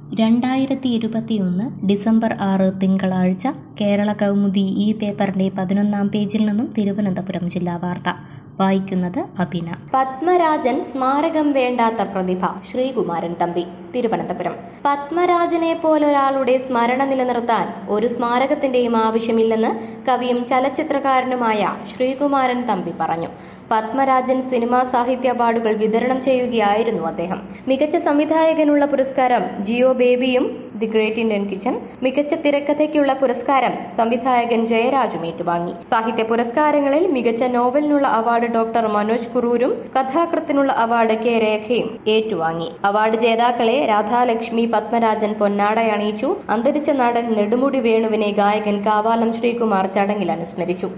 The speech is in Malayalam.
രണ്ടായിരത്തി ഇരുപത്തിയൊന്ന് ഡിസംബർ ആറ് തിങ്കളാഴ്ച കേരള കൗമുദി ഈ പേപ്പറിന്റെ പതിനൊന്നാം പേജിൽ നിന്നും തിരുവനന്തപുരം ജില്ലാ വാർത്ത വായിക്കുന്നത് അഭിന പത്മരാജൻ സ്മാരകം വേണ്ടാത്ത പ്രതിഭ ശ്രീകുമാരൻ തമ്പി തിരുവനന്തപുരം പത്മരാജനെ പോലൊരാളുടെ സ്മരണ നിലനിർത്താൻ ഒരു സ്മാരകത്തിന്റെയും ആവശ്യമില്ലെന്ന് കവിയും ചലച്ചിത്രകാരനുമായ ശ്രീകുമാരൻ തമ്പി പറഞ്ഞു പത്മരാജൻ സിനിമാ സാഹിത്യ അവാർഡുകൾ വിതരണം ചെയ്യുകയായിരുന്നു അദ്ദേഹം മികച്ച സംവിധായകനുള്ള പുരസ്കാരം ജിയോ ബേബിയും ദി ഗ്രേറ്റ് ഇന്ത്യൻ കിച്ചൺ മികച്ച തിരക്കഥയ്ക്കുള്ള പുരസ്കാരം സംവിധായകൻ ജയരാജും ഏറ്റുവാങ്ങി സാഹിത്യ പുരസ്കാരങ്ങളിൽ മികച്ച നോവലിനുള്ള അവാർഡ് ഡോക്ടർ മനോജ് കുറൂരും കഥാകൃത്തിനുള്ള അവാർഡ് കെ രേഖയും ഏറ്റുവാങ്ങി അവാർഡ് ജേതാക്കളെ രാധാലക്ഷ്മി പത്മരാജൻ പൊന്നാടയണിയിച്ചു അന്തരിച്ച നടൻ നെടുമുടി വേണുവിനെ ഗായകൻ കാവാലം ശ്രീകുമാർ ചടങ്ങിൽ അനുസ്മരിച്ചു